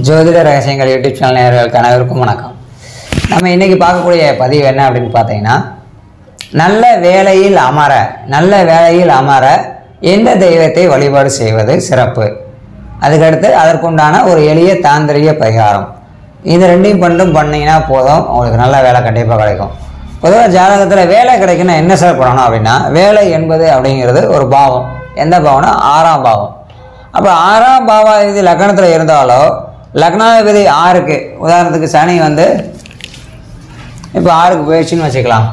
ஜோதிட ரகசியங்கள் YouTube channel நேயர்களுக்கு அனைவருக்கும் வணக்கம் நம்ம இன்னைக்கு பார்க்கக்கூடிய பதிவு என்ன அப்படின்னு பார்த்தீங்கன்னா நல்ல வேலையில் அமர நல்ல வேலையில் அமர எந்த தெய்வத்தை வழிபாடு செய்வது சிறப்பு அதுக்கடுத்து அதற்குண்டான ஒரு எளிய தாந்திரிக பரிகாரம் இது ரெண்டையும் பண்ணிட்டும் பண்ணீங்கன்னா போதும் உங்களுக்கு நல்ல வேலை கண்டிப்பாக கிடைக்கும் பொதுவாக ஜாதகத்தில் வேலை கிடைக்குன்னா என்ன சார் பண்ணணும் அப்படின்னா வேலை என்பது அப்படிங்கிறது ஒரு பாவம் எந்த பாவம்னா ஆறாம் பாவம் அப்போ ஆறாம் பாவாதிபதி லக்னத்தில் இருந்தாலோ லக்னாதிபதி ஆறுக்கு உதாரணத்துக்கு சனி வந்து இப்போ ஆறுக்கு போயிடுச்சுன்னு வச்சுக்கலாம்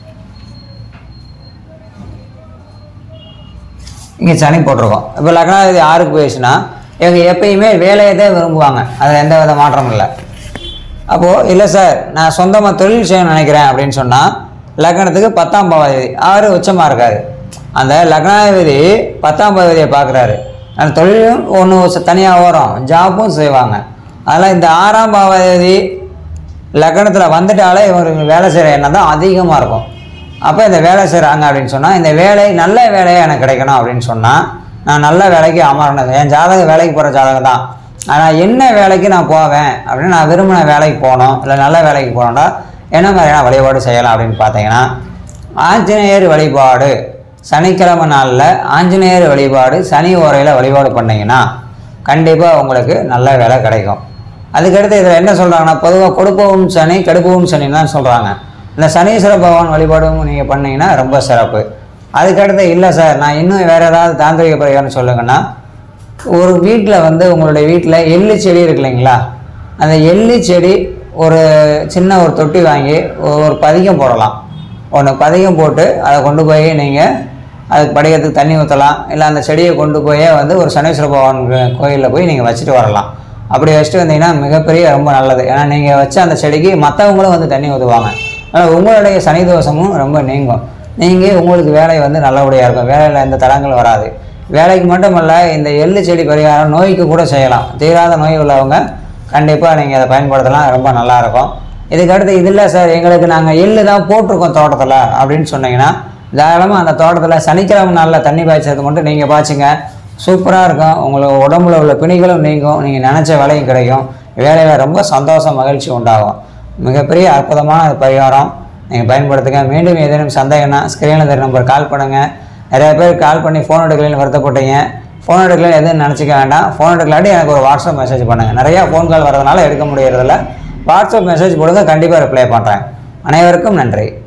இங்கே சனி போட்டிருக்கோம் இப்போ லக்னாதிபதி ஆறுக்கு போயிடுச்சுன்னா இவங்க எப்பயுமே வேலையை தான் விரும்புவாங்க அதில் எந்த வித மாற்றமும் இல்லை அப்போது இல்லை சார் நான் சொந்தமாக தொழில் செய்யணும்னு நினைக்கிறேன் அப்படின்னு சொன்னால் லக்னத்துக்கு பத்தாம் பாவாதிபதி ஆறு உச்சமாக இருக்காரு அந்த லக்னாதிபதி பத்தாம் பாவாதியை பார்க்குறாரு அந்த தொழிலும் ஒன்று தனியாக வரும் ஜாப்பும் செய்வாங்க அதனால் இந்த ஆறாம் பாவாதிபதி லக்னத்தில் வந்துட்டாலே இவங்களுக்கு வேலை செய்கிற எண்ணம் தான் அதிகமாக இருக்கும் அப்போ இந்த வேலை செய்கிறாங்க அப்படின்னு சொன்னால் இந்த வேலை நல்ல வேலையாக எனக்கு கிடைக்கணும் அப்படின்னு சொன்னால் நான் நல்ல வேலைக்கு அமரணும் என் ஜாதகம் வேலைக்கு போகிற ஜாதகம் தான் ஆனால் என்ன வேலைக்கு நான் போவேன் அப்படின்னு நான் விரும்பின வேலைக்கு போகணும் இல்லை நல்ல வேலைக்கு போகணும்னா என்ன மாதிரியான வழிபாடு செய்யலாம் அப்படின்னு பார்த்தீங்கன்னா ஆஞ்சநேயர் வழிபாடு சனிக்கிழமை நாளில் ஆஞ்சநேயர் வழிபாடு சனி ஓரையில் வழிபாடு பண்ணிங்கன்னா கண்டிப்பாக உங்களுக்கு நல்ல வேலை கிடைக்கும் அதுக்கடுத்து இதில் என்ன சொல்கிறாங்கன்னா பொதுவாக கொடுப்பவும் சனி கெடுப்பவும் சனின்னு தான் சொல்கிறாங்க இந்த சனீஸ்வர பகவான் வழிபாடும் நீங்கள் பண்ணீங்கன்னா ரொம்ப சிறப்பு அதுக்கடுத்து இல்லை சார் நான் இன்னும் வேறு ஏதாவது தாந்திரிக பரிகாரம் சொல்லுங்கன்னா ஒரு வீட்டில் வந்து உங்களுடைய வீட்டில் எள்ளு செடி இருக்கு இல்லைங்களா அந்த எள்ளு செடி ஒரு சின்ன ஒரு தொட்டி வாங்கி ஒரு பதிகம் போடலாம் ஒன்று பதிகம் போட்டு அதை கொண்டு போய் நீங்கள் அதுக்கு படிக்கிறதுக்கு தண்ணி ஊற்றலாம் இல்லை அந்த செடியை கொண்டு போய் வந்து ஒரு சனீஸ்வர பகவான் கோயிலில் போய் நீங்கள் வச்சுட்டு வரலாம் அப்படி வச்சுட்டு வந்தீங்கன்னா மிகப்பெரிய ரொம்ப நல்லது ஏன்னா நீங்கள் வச்ச அந்த செடிக்கு மற்றவங்களும் வந்து தண்ணி ஊற்றுவாங்க அதனால் உங்களுடைய சனி தோஷமும் ரொம்ப நீங்கும் நீங்கள் உங்களுக்கு வேலை வந்து நல்லபடியாக இருக்கும் வேலையில் எந்த தடங்கள் வராது வேலைக்கு மட்டுமல்ல இந்த எள்ளு செடி பரிகாரம் நோய்க்கு கூட செய்யலாம் தீராத நோய் உள்ளவங்க கண்டிப்பாக நீங்கள் அதை பயன்படுத்தலாம் ரொம்ப நல்லாயிருக்கும் இதுக்கடுத்து இது இல்லை சார் எங்களுக்கு நாங்கள் எள்ளு தான் போட்டிருக்கோம் தோட்டத்தில் அப்படின்னு சொன்னீங்கன்னா தாராளமாக அந்த தோட்டத்தில் சனிக்கிழமை நாளில் தண்ணி பாய்ச்சறது மட்டும் நீங்கள் பாய்ச்சுங்க சூப்பராக இருக்கும் உங்களுக்கு உடம்புல உள்ள பிணிகளும் நீங்கும் நீங்கள் நினச்ச வேலையும் கிடைக்கும் வேலையில் ரொம்ப சந்தோஷம் மகிழ்ச்சி உண்டாகும் மிகப்பெரிய அற்புதமான பரிகாரம் நீங்கள் பயன்படுத்துங்க மீண்டும் ஏதேனும் சந்தேகம்னா ஸ்க்ரீனில் தெரிய நம்பர் கால் பண்ணுங்கள் நிறைய பேர் கால் பண்ணி ஃபோன் எடுக்கலன்னு வருத்தப்பட்டீங்க ஃபோன் எடுக்கலன்னு எதுவும் நினச்சிக்க வேண்டாம் ஃபோன் எடுக்கலாட்டி எனக்கு ஒரு வாட்ஸ்அப் மெசேஜ் பண்ணுங்கள் நிறையா ஃபோன் கால் வரதுனால எடுக்க முடியறதில்ல வாட்ஸ்அப் மெசேஜ் போடுங்க கண்டிப்பாக ரிப்ளை பண்ணுறேன் அனைவருக்கும் நன்றி